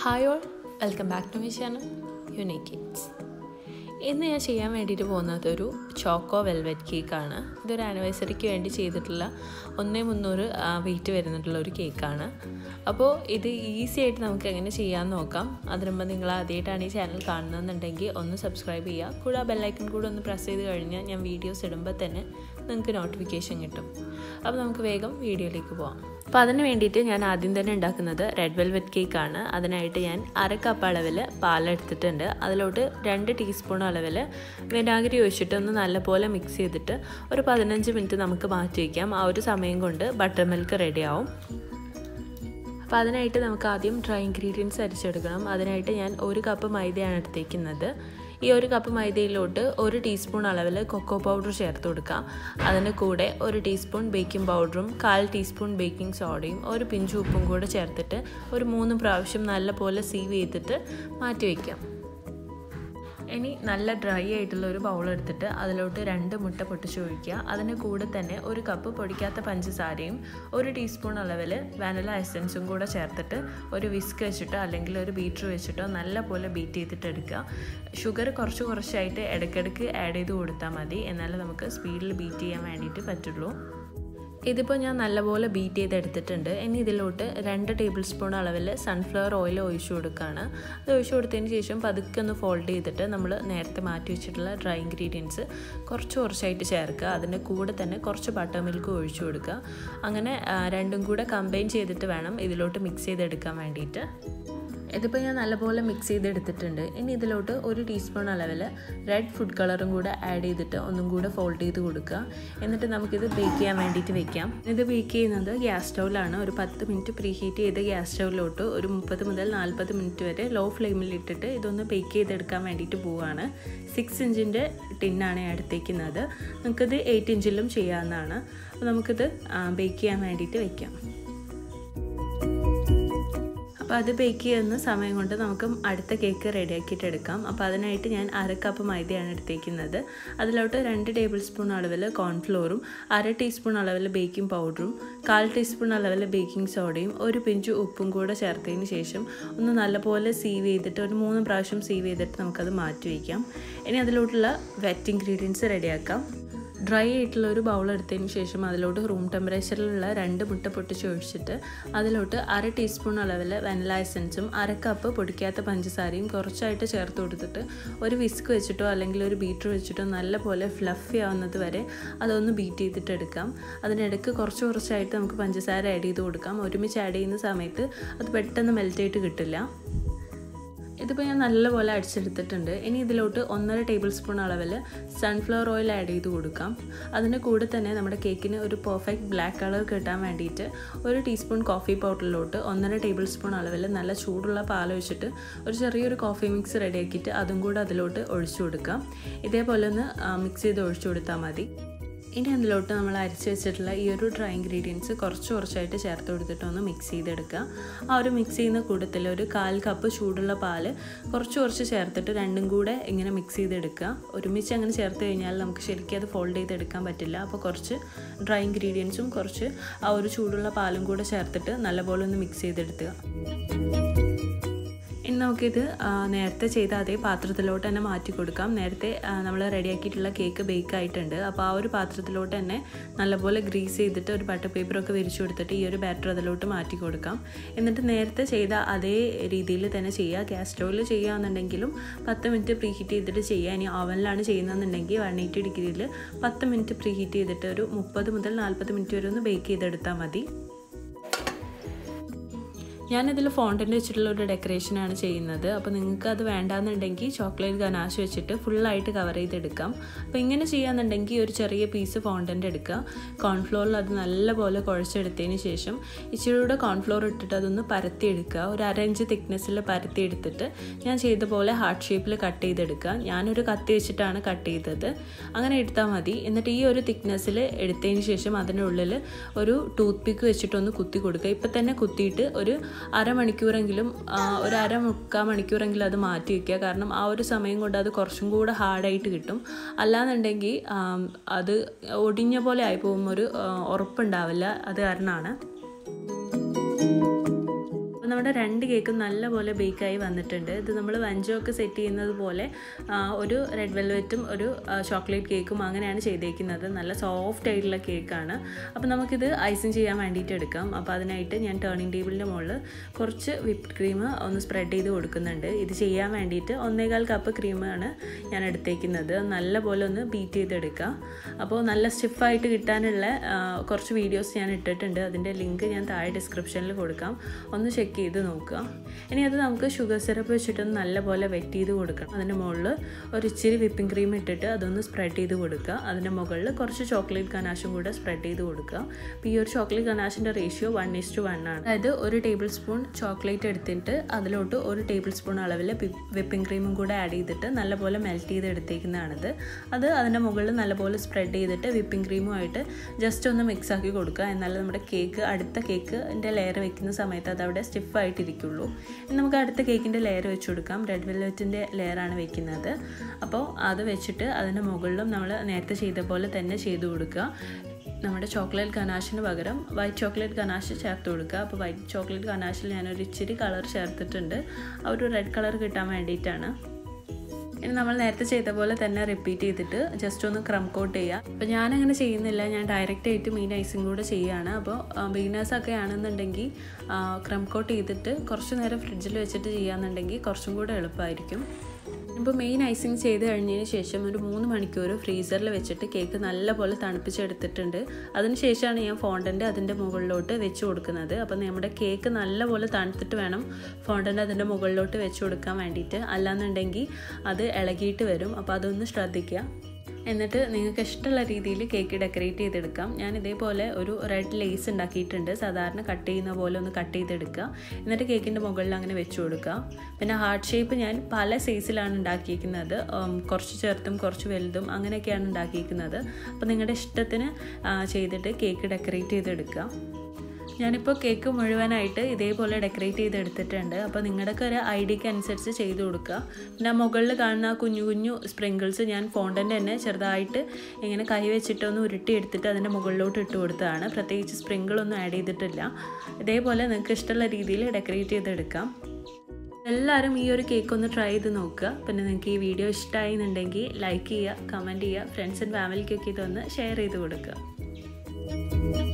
hi all welcome back to my channel unique kids ഇന്ന് ഞാൻ ചെയ്യാൻ വേണ്ടിയിട്ട് പോകുന്നത് ഒരു ചോക്കോ വെൽവെറ്റ് കേക്കാണ് ഇതൊരു ആനിവേഴ്സറിക്ക് വേണ്ടി ചെയ്തിട്ടുള്ള ഒന്നേ മുന്നൂറ് വെയിറ്റ് വരുന്നിട്ടുള്ള ഒരു കേക്കാണ് അപ്പോൾ ഇത് ഈസി ആയിട്ട് നമുക്ക് എങ്ങനെ ചെയ്യാമെന്ന് നോക്കാം അതിന് മുമ്പ് നിങ്ങൾ ആദ്യമായിട്ടാണ് ഈ ചാനൽ കാണുന്നതെന്നുണ്ടെങ്കിൽ ഒന്ന് സബ്സ്ക്രൈബ് ചെയ്യുക കൂടെ ആ ബെല്ലൈക്കൺ കൂടെ ഒന്ന് പ്രസ് ചെയ്ത് കഴിഞ്ഞാൽ ഞാൻ വീഡിയോസ് ഇടുമ്പോൾ തന്നെ നിങ്ങൾക്ക് നോട്ടിഫിക്കേഷൻ കിട്ടും അപ്പോൾ നമുക്ക് വേഗം വീഡിയോയിലേക്ക് പോകാം അപ്പോൾ അതിന് വേണ്ടിയിട്ട് ഞാൻ ആദ്യം തന്നെ ഉണ്ടാക്കുന്നത് റെഡ് വെൽവെറ്റ് കേക്കാണ് അതിനായിട്ട് ഞാൻ അര കപ്പ് അളവിൽ പാലെടുത്തിട്ടുണ്ട് അതിലോട്ട് രണ്ട് ടീസ്പൂൺ അളവിൽ വിനാഗിരി ഒഴിച്ചിട്ട് ഒന്ന് നല്ലപോലെ മിക്സ് ചെയ്തിട്ട് ഒരു പതിനഞ്ച് മിനിറ്റ് നമുക്ക് മാറ്റി വയ്ക്കാം ആ ഒരു സമയം കൊണ്ട് ബട്ടർ മിൽക്ക് റെഡിയാവും അപ്പോൾ അതിനായിട്ട് നമുക്ക് ആദ്യം ഡ്രൈ ഇൻഗ്രീഡിയൻസ് അരിച്ചെടുക്കണം അതിനായിട്ട് ഞാൻ ഒരു കപ്പ് മൈദയാണ് എടുത്തേക്കുന്നത് ഈ ഒരു കപ്പ് മൈദയിലോട്ട് ഒരു ടീസ്പൂൺ അളവിൽ കൊക്കോ പൗഡർ ചേർത്ത് കൊടുക്കാം അതിന് കൂടെ ഒരു ടീസ്പൂൺ ബേക്കിംഗ് പൗഡറും കാൽ ടീസ്പൂൺ ബേക്കിംഗ് സോഡയും ഒരു പിഞ്ച് ഉപ്പും കൂടെ ചേർത്തിട്ട് ഒരു മൂന്ന് പ്രാവശ്യം നല്ലപോലെ സീവ് ചെയ്തിട്ട് മാറ്റി വയ്ക്കാം ഇനി നല്ല ഡ്രൈ ആയിട്ടുള്ള ഒരു ബൗൾ എടുത്തിട്ട് അതിലോട്ട് രണ്ട് മുട്ട പൊട്ടിച്ച് ഒഴിക്കുക അതിന് കൂടെ തന്നെ ഒരു കപ്പ് പൊടിക്കാത്ത പഞ്ചസാരയും ഒരു ടീസ്പൂൺ അളവിൽ വാനില എസൻസും കൂടെ ചേർത്തിട്ട് ഒരു വിസ്ക് വെച്ചിട്ടോ അല്ലെങ്കിൽ ഒരു ബീറ്റർ വെച്ചിട്ടോ നല്ല പോലെ ബീറ്റ് ചെയ്തിട്ട് എടുക്കുക ഷുഗർ കുറച്ച് കുറച്ചായിട്ട് ഇടയ്ക്കിടയ്ക്ക് ആഡ് ചെയ്ത് കൊടുത്താൽ മതി എന്നാലേ നമുക്ക് സ്പീഡിൽ ബീറ്റ് ചെയ്യാൻ വേണ്ടിയിട്ട് പറ്റുള്ളൂ ഇതിപ്പോൾ ഞാൻ നല്ലപോലെ ബീറ്റ് ചെയ്തെടുത്തിട്ടുണ്ട് ഇനി ഇതിലോട്ട് രണ്ട് ടേബിൾ സ്പൂൺ അളവിൽ സൺഫ്ലവർ ഓയിൽ ഒഴിച്ചു കൊടുക്കുകയാണ് അത് ഒഴിച്ചു കൊടുത്തതിന് ശേഷം പതുക്കെ ഒന്ന് ഫോൾഡ് ചെയ്തിട്ട് നമ്മൾ നേരത്തെ മാറ്റി വെച്ചിട്ടുള്ള ഡ്രൈ ഇൻഗ്രീഡിയൻസ് കുറച്ച് കുറച്ചായിട്ട് ചേർക്കുക അതിൻ്റെ കൂടെ തന്നെ കുറച്ച് ബട്ടർ മിൽക്ക് ഒഴിച്ചു കൊടുക്കുക അങ്ങനെ രണ്ടും കൂടെ കമ്പൈൻ ചെയ്തിട്ട് വേണം ഇതിലോട്ട് മിക്സ് ചെയ്തെടുക്കാൻ വേണ്ടിയിട്ട് ഇതിപ്പോൾ ഞാൻ നല്ലപോലെ മിക്സ് ചെയ്തെടുത്തിട്ടുണ്ട് ഇനി ഇതിലോട്ട് ഒരു ടീസ്പൂൺ അളവിൽ റെഡ് ഫുഡ് കളറും കൂടെ ആഡ് ചെയ്തിട്ട് ഒന്നും കൂടെ ഫോൾഡ് ചെയ്ത് കൊടുക്കുക എന്നിട്ട് നമുക്കിത് ബേക്ക് ചെയ്യാൻ വേണ്ടിയിട്ട് വെക്കാം ഇത് ബേക്ക് ചെയ്യുന്നത് ഗ്യാസ് സ്റ്റൗവിലാണ് ഒരു പത്ത് മിനിറ്റ് പ്രീ ഹീറ്റ് ചെയ്ത് ഗ്യാസ് സ്റ്റൗവിലോട്ട് ഒരു മുപ്പത് മുതൽ നാൽപ്പത് മിനിറ്റ് വരെ ലോ ഫ്ലെയിമിൽ ഇട്ടിട്ട് ഇതൊന്ന് ബേക്ക് ചെയ്തെടുക്കാൻ വേണ്ടിയിട്ട് പോവുകയാണ് സിക്സ് ഇഞ്ചിൻ്റെ ടിന്നാണ് എടുത്തേക്കുന്നത് നമുക്കിത് എയ്റ്റ് ഇഞ്ചിലും ചെയ്യാവുന്നതാണ് അപ്പോൾ നമുക്കിത് ബേക്ക് ചെയ്യാൻ വേണ്ടിയിട്ട് വെക്കാം അപ്പോൾ അത് ബേക്ക് ചെയ്യുന്ന സമയം കൊണ്ട് നമുക്ക് അടുത്ത കേക്ക് റെഡിയാക്കിയിട്ട് എടുക്കാം അപ്പോൾ അതിനായിട്ട് ഞാൻ അര കപ്പ് മൈദയാണ് എടുത്തേക്കുന്നത് അതിലോട്ട് രണ്ട് ടേബിൾ സ്പൂൺ അളവിൽ കോൺഫ്ലോറും അര ടീസ്പൂൺ അളവിൽ ബേക്കിംഗ് പൗഡറും കാൽ ടീസ്പൂൺ അളവിൽ ബേക്കിംഗ് സോഡയും ഒരു പിഞ്ച് ഉപ്പും കൂടെ ചേർത്തതിന് ശേഷം ഒന്ന് നല്ലപോലെ സീവ് ചെയ്തിട്ട് ഒരു മൂന്ന് പ്രാവശ്യം സീവ് ചെയ്തിട്ട് നമുക്കത് മാറ്റി വയ്ക്കാം ഇനി അതിലോട്ടുള്ള വെറ്റ് ഇൻഗ്രീഡിയൻസ് റെഡിയാക്കാം ഡ്രൈ ആയിട്ടുള്ള ഒരു ബൗൾ എടുത്തതിന് ശേഷം അതിലോട്ട് റൂം ടെമ്പറേച്ചറിലുള്ള രണ്ട് മുട്ട പൊട്ടിച്ച് ഒഴിച്ചിട്ട് അതിലോട്ട് അര ടീസ്പൂൺ അളവിൽ വെനില എസൻസും അര കപ്പ് പൊടിക്കാത്ത പഞ്ചസാരയും കുറച്ചായിട്ട് ചേർത്ത് കൊടുത്തിട്ട് ഒരു വിസ്ക് വെച്ചിട്ടോ അല്ലെങ്കിൽ ഒരു ബീറ്റർ വെച്ചിട്ടോ നല്ലപോലെ ഫ്ലഫി ആവുന്നത് വരെ അതൊന്ന് ബീറ്റ് ചെയ്തിട്ട് എടുക്കാം അതിനിടയ്ക്ക് കുറച്ച് കുറച്ചായിട്ട് നമുക്ക് പഞ്ചസാര ആഡ് ചെയ്ത് കൊടുക്കാം ഒരുമിച്ച് ആഡ് ചെയ്യുന്ന സമയത്ത് അത് പെട്ടെന്ന് മെൽറ്റായിട്ട് കിട്ടില്ല ഇതിപ്പോൾ ഞാൻ നല്ലപോലെ അടിച്ചെടുത്തിട്ടുണ്ട് ഇനി ഇതിലോട്ട് ഒന്നര ടേബിൾ സ്പൂൺ അളവിൽ സൺഫ്ലവർ ഓയിൽ ആഡ് ചെയ്ത് കൊടുക്കാം അതിന് കൂടെ തന്നെ നമ്മുടെ കേക്കിന് ഒരു പെർഫെക്റ്റ് ബ്ലാക്ക് കളർ കിട്ടാൻ വേണ്ടിയിട്ട് ഒരു ടീസ്പൂൺ കോഫി പൗഡറിലോട്ട് ഒന്നര ടേബിൾ സ്പൂൺ അളവിൽ നല്ല ചൂടുള്ള പാൽ ഒഴിച്ചിട്ട് ഒരു ചെറിയൊരു കോഫി മിക്സ് റെഡിയാക്കിയിട്ട് അതും കൂടെ അതിലോട്ട് ഒഴിച്ചു കൊടുക്കാം ഇതേപോലെ ഒന്ന് മിക്സ് ചെയ്ത് ഒഴിച്ചു കൊടുത്താൽ മതി ഇനി അതിലോട്ട് നമ്മൾ അരച്ച് വെച്ചിട്ടുള്ള ഈ ഒരു ഡ്രൈ ഇൻഗ്രീഡിയൻസ് കുറച്ച് കുറച്ചായിട്ട് ചേർത്ത് കൊടുത്തിട്ട് ഒന്ന് മിക്സ് ചെയ്തെടുക്കുക ആ ഒരു മിക്സ് ചെയ്യുന്ന കൂട്ടത്തിൽ ഒരു കാൽ കപ്പ് ചൂടുള്ള പാല് കുറച്ച് കുറച്ച് ചേർത്തിട്ട് രണ്ടും കൂടെ ഇങ്ങനെ മിക്സ് ചെയ്തെടുക്കുക ഒരുമിച്ച് അങ്ങനെ ചേർത്ത് കഴിഞ്ഞാൽ നമുക്ക് ശരിക്കും അത് ഫോൾഡ് ചെയ്തെടുക്കാൻ പറ്റില്ല അപ്പോൾ കുറച്ച് ഡ്രൈ ഇൻഗ്രീഡിയൻസും കുറച്ച് ആ ഒരു ചൂടുള്ള പാലും കൂടെ ചേർത്തിട്ട് നല്ലപോലെ ഒന്ന് മിക്സ് ചെയ്തെടുക്കുക ഇനി നമുക്കിത് നേരത്തെ ചെയ്ത അതേ പാത്രത്തിലോട്ട് തന്നെ മാറ്റി കൊടുക്കാം നേരത്തെ നമ്മൾ റെഡിയാക്കിയിട്ടുള്ള കേക്ക് ബേക്ക് ആയിട്ടുണ്ട് അപ്പോൾ ആ ഒരു പാത്രത്തിലോട്ട് തന്നെ നല്ലപോലെ ഗ്രീസ് ചെയ്തിട്ട് ഒരു ബട്ടർ പേപ്പറൊക്കെ വിരിച്ചു കൊടുത്തിട്ട് ഈ ഒരു ബാറ്റർ അതിലോട്ട് മാറ്റി കൊടുക്കാം എന്നിട്ട് നേരത്തെ ചെയ്ത അതേ രീതിയിൽ തന്നെ ചെയ്യുക ഗ്യാസ് സ്റ്റൗവിൽ ചെയ്യുകയാണെന്നുണ്ടെങ്കിലും പത്ത് മിനിറ്റ് പ്രീ ഹീറ്റ് ചെയ്തിട്ട് ചെയ്യുക ഇനി ഓവനിലാണ് ചെയ്യുന്നതെന്നുണ്ടെങ്കിൽ വൺ എയ്റ്റി ഡിഗ്രിയിൽ പത്ത് മിനിറ്റ് പ്രീ ഹീറ്റ് ചെയ്തിട്ട് ഒരു മുപ്പത് മുതൽ നാൽപ്പത് മിനിറ്റ് വരെ ഒന്ന് ബേക്ക് ചെയ്തെടുത്താൽ മതി ഞാനിതിൽ ഫോണ്ടൻ്റ് വെച്ചിട്ടുള്ള ഒരു ഡെക്കറേഷനാണ് ചെയ്യുന്നത് അപ്പോൾ നിങ്ങൾക്ക് അത് വേണ്ടാന്നുണ്ടെങ്കിൽ ചോക്ലേറ്റ് ഗനാശ് വെച്ചിട്ട് ഫുള്ളായിട്ട് കവർ ചെയ്തെടുക്കാം അപ്പോൾ ഇങ്ങനെ ചെയ്യാന്നുണ്ടെങ്കിൽ ഒരു ചെറിയ പീസ് ഫോണ്ടൻ്റ് എടുക്കുക കോൺഫ്ലോറിൽ അത് നല്ലപോലെ കുഴച്ചെടുത്തതിന് ശേഷം ഇച്ചിരി കൂടെ കോൺഫ്ലോർ ഇട്ടിട്ട് അതൊന്ന് പരത്തിയെടുക്കുക ഒരു അരഞ്ച് തിക്നെസ്സിൽ പരത്തിയെടുത്തിട്ട് ഞാൻ ചെയ്ത പോലെ ഹാർട്ട് ഷേപ്പിൽ കട്ട് ചെയ്തെടുക്കുക ഞാനൊരു കത്തി വെച്ചിട്ടാണ് കട്ട് ചെയ്തത് അങ്ങനെ എടുത്താൽ മതി എന്നിട്ട് ഈ ഒരു തിക്നെസ്സിൽ എടുത്തതിന് ശേഷം അതിൻ്റെ ഉള്ളിൽ ഒരു ടൂത്ത് പിക്ക് വെച്ചിട്ടൊന്ന് കുത്തി കൊടുക്കുക ഇപ്പം തന്നെ കുത്തിയിട്ട് ഒരു അരമണിക്കൂറെങ്കിലും ഒരു അര മുക്കാൽ മണിക്കൂറെങ്കിലും അത് മാറ്റി വയ്ക്കുക കാരണം ആ ഒരു സമയം കൊണ്ട് അത് കുറച്ചും കൂടെ ഹാർഡായിട്ട് കിട്ടും അല്ലാന്നുണ്ടെങ്കിൽ അത് ഒടിഞ്ഞ പോലെ ആയി പോകുമ്പോൾ ഒരു ഉറപ്പുണ്ടാവില്ല അത് കാരണമാണ് നമ്മുടെ രണ്ട് കേക്കും നല്ലപോലെ ബേക്കായി വന്നിട്ടുണ്ട് ഇത് നമ്മൾ വഞ്ചമൊക്കെ സെറ്റ് ചെയ്യുന്നത് പോലെ ഒരു റെഡ് വെൽവെറ്റും ഒരു ചോക്ലേറ്റ് കേക്കും അങ്ങനെയാണ് ചെയ്തേക്കുന്നത് നല്ല സോഫ്റ്റ് ആയിട്ടുള്ള കേക്കാണ് അപ്പോൾ നമുക്കിത് ഐസിങ് ചെയ്യാൻ വേണ്ടിയിട്ട് എടുക്കാം അപ്പോൾ അതിനായിട്ട് ഞാൻ ടേണിംഗ് ടേബിളിൻ്റെ മുകളിൽ കുറച്ച് വിപ്പ് ക്രീം ഒന്ന് സ്പ്രെഡ് ചെയ്ത് കൊടുക്കുന്നുണ്ട് ഇത് ചെയ്യാൻ വേണ്ടിയിട്ട് ഒന്നേകാൽ കപ്പ് ക്രീമാണ് ഞാൻ എടുത്തേക്കുന്നത് നല്ലപോലെ ഒന്ന് ബീറ്റ് ചെയ്തെടുക്കുക അപ്പോൾ നല്ല സ്റ്റിഫായിട്ട് കിട്ടാനുള്ള കുറച്ച് വീഡിയോസ് ഞാൻ ഇട്ടിട്ടുണ്ട് അതിൻ്റെ ലിങ്ക് ഞാൻ താഴെ ഡിസ്ക്രിപ്ഷനിൽ കൊടുക്കാം ഒന്ന് ചെക്ക് ചെയ്ത് നോക്കുക ഇനി അത് നമുക്ക് ഷുഗർ സിറപ്പ് വെച്ചിട്ടൊന്ന് നല്ലപോലെ വെറ്റ് ചെയ്ത് കൊടുക്കണം അതിൻ്റെ മുകളിൽ ഒരു ഇച്ചിരി വിപ്പിംഗ് ക്രീം ഇട്ടിട്ട് അതൊന്ന് സ്പ്രെഡ് ചെയ്ത് കൊടുക്കുക അതിൻ്റെ മുകളിൽ കുറച്ച് ചോക്ലേറ്റ് കനാഷും കൂടെ സ്പ്രെഡ് ചെയ്ത് കൊടുക്കുക അപ്പോൾ ഈ ഒരു ചോക്ലേറ്റ് കനാഷിൻ്റെ ratio one is two one ആണ് അതായത് ഒരു ടേബിൾ സ്പൂൺ ചോക്ലേറ്റ് എടുത്തിട്ട് അതിലോട്ട് ഒരു ടേബിൾ സ്പൂൺ അളവിൽ വിപ്പിംഗ് ക്രീമും കൂടെ ആഡ് ചെയ്തിട്ട് നല്ലപോലെ മെൽറ്റ് ചെയ്ത് എടുത്തേക്കുന്നതാണിത് അത് അതിൻ്റെ മുകളിൽ നല്ലപോലെ സ്പ്രെഡ് ചെയ്തിട്ട് വിപ്പിംഗ് ക്രീമുമായിട്ട് ജസ്റ്റ് ഒന്ന് മിക്സ് ആക്കി കൊടുക്കുക എന്നാലും നമ്മുടെ കേക്ക് അടുത്ത കേക്കിൻ്റെ ലെയർ വെക്കുന്ന സമയത്ത് അത് അവിടെ സ്റ്റിഫായിട്ടിരിക്കുള്ളൂ ഇനി നമുക്ക് അടുത്ത കേക്കിൻ്റെ ലെയർ വെച്ച് കൊടുക്കാം റെഡ് വെൽവെറ്റിൻ്റെ ലെയറാണ് വെക്കുന്നത് അപ്പോൾ അത് വെച്ചിട്ട് അതിൻ്റെ മുകളിലും നമ്മൾ നേരത്തെ ചെയ്ത പോലെ തന്നെ ചെയ്ത് കൊടുക്കുക നമ്മുടെ ചോക്ലേറ്റ് ഗനാഷിന് പകരം വൈറ്റ് ചോക്ലേറ്റ് ഗനാഷ് ചേർത്ത് കൊടുക്കുക അപ്പോൾ വൈറ്റ് ചോക്ലേറ്റ് ഗനാഷിൽ ഞാനൊരു ഇച്ചിരി കളർ ചേർത്തിട്ടുണ്ട് ആ ഒരു റെഡ് കളർ കിട്ടാൻ വേണ്ടിയിട്ടാണ് ഇനി നമ്മൾ നേരത്തെ ചെയ്ത പോലെ തന്നെ റിപ്പീറ്റ് ചെയ്തിട്ട് ജസ്റ്റ് ഒന്ന് ക്രം കോട്ട് ചെയ്യുക അപ്പോൾ ഞാനങ്ങനെ ചെയ്യുന്നില്ല ഞാൻ ഡയറക്റ്റ് ആയിട്ട് മീൻ ഐസിങ് കൂടെ ചെയ്യുകയാണ് അപ്പോൾ ബിഗിനേഴ്സൊക്കെ ആണെന്നുണ്ടെങ്കിൽ ക്രം കോട്ട് ചെയ്തിട്ട് കുറച്ച് നേരം ഫ്രിഡ്ജിൽ വെച്ചിട്ട് ചെയ്യാന്നുണ്ടെങ്കിൽ കുറച്ചും കൂടെ എളുപ്പമായിരിക്കും ഇപ്പോൾ മെയിൻ ഐസിങ് ചെയ്ത് കഴിഞ്ഞതിന് ശേഷം ഒരു മൂന്ന് മണിക്കൂർ ഫ്രീസറിൽ വെച്ചിട്ട് കേക്ക് നല്ലപോലെ തണുപ്പിച്ചെടുത്തിട്ടുണ്ട് അതിനുശേഷമാണ് ഞാൻ ഫോണ്ടൻ്റ് അതിൻ്റെ മുകളിലോട്ട് വെച്ച് കൊടുക്കുന്നത് അപ്പോൾ നമ്മുടെ കേക്ക് നല്ലപോലെ തണുത്തിട്ട് വേണം ഫോണ്ടൻ്റ് അതിൻ്റെ മുകളിലോട്ട് വെച്ച് കൊടുക്കാൻ വേണ്ടിയിട്ട് അല്ലാന്നുണ്ടെങ്കിൽ അത് ഇളകിയിട്ട് വരും അപ്പോൾ അതൊന്ന് ശ്രദ്ധിക്കുക എന്നിട്ട് നിങ്ങൾക്ക് ഇഷ്ടമുള്ള രീതിയിൽ കേക്ക് ഡെക്കറേറ്റ് ചെയ്തെടുക്കാം ഞാൻ ഇതേപോലെ ഒരു റെഡ് ലേസ് ഉണ്ടാക്കിയിട്ടുണ്ട് സാധാരണ കട്ട് ചെയ്യുന്ന പോലെ ഒന്ന് കട്ട് ചെയ്തെടുക്കുക എന്നിട്ട് കേക്കിൻ്റെ മുകളിൽ അങ്ങനെ വെച്ച് കൊടുക്കുക പിന്നെ ഹാർട്ട് ഷേപ്പ് ഞാൻ പല സൈസിലാണ് ഉണ്ടാക്കിയിരിക്കുന്നത് കുറച്ച് ചെറുതും കുറച്ച് വലുതും അങ്ങനെയൊക്കെയാണ് ഉണ്ടാക്കിയിരിക്കുന്നത് അപ്പോൾ നിങ്ങളുടെ ഇഷ്ടത്തിന് ചെയ്തിട്ട് കേക്ക് ഡെക്കറേറ്റ് ചെയ്തെടുക്കുക ഞാനിപ്പോൾ കേക്ക് മുഴുവനായിട്ട് ഇതേപോലെ ഡെക്കറേറ്റ് ചെയ്ത് എടുത്തിട്ടുണ്ട് അപ്പോൾ നിങ്ങളുടെയൊക്കെ ഒരു ഐഡിയക്ക് അനുസരിച്ച് ചെയ്ത് കൊടുക്കുക പിന്നെ മുകളിൽ കാണുന്ന ആ കുഞ്ഞു കുഞ്ഞു സ്പ്രിങ്കിൾസ് ഞാൻ ഫോണ്ടൻ്റ് തന്നെ ചെറുതായിട്ട് ഇങ്ങനെ കൈ വെച്ചിട്ടൊന്ന് ഉരുട്ടി എടുത്തിട്ട് അതിൻ്റെ മുകളിലോട്ട് ഇട്ട് കൊടുത്തതാണ് പ്രത്യേകിച്ച് സ്പ്രിങ്കിളൊന്നും ആഡ് ചെയ്തിട്ടില്ല ഇതേപോലെ നിങ്ങൾക്ക് ഇഷ്ടമുള്ള രീതിയിൽ ഡെക്കറേറ്റ് ചെയ്തെടുക്കാം എല്ലാവരും ഈ ഒരു കേക്ക് ഒന്ന് ട്രൈ ചെയ്ത് നോക്കുക പിന്നെ നിങ്ങൾക്ക് ഈ വീഡിയോ ഇഷ്ടമായി എന്നുണ്ടെങ്കിൽ ലൈക്ക് ചെയ്യുക കമൻറ്റ് ചെയ്യുക ഫ്രണ്ട്സ് ആൻഡ് ഫാമിലിക്കൊക്കെ ഇതൊന്ന് ഷെയർ ചെയ്ത് കൊടുക്കുക